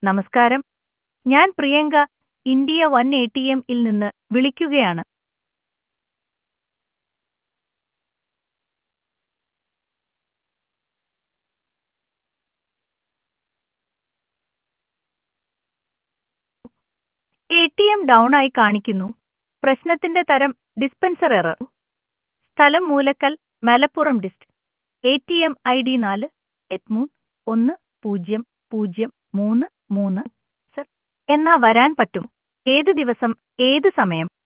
നമസ്കാരം ഞാൻ Priyanka India one A T എമ്മിൽ നിന്ന് വിളിക്കുകയാണ് എ ടി എം ഡൗൺ ആയി കാണിക്കുന്നു പ്രശ്നത്തിന്റെ തരം ഡിസ്പെൻസർ എറർ സ്ഥലം Moolakkal Malappuram dist A T M I D നാല് എട്ട് ഒന്ന് പൂജ്യം പൂജ്യം മൂന്ന് മൂന്ന് സർ എന്നാ വരാൻ പറ്റും ഏത് ദിവസം ഏത് സമയം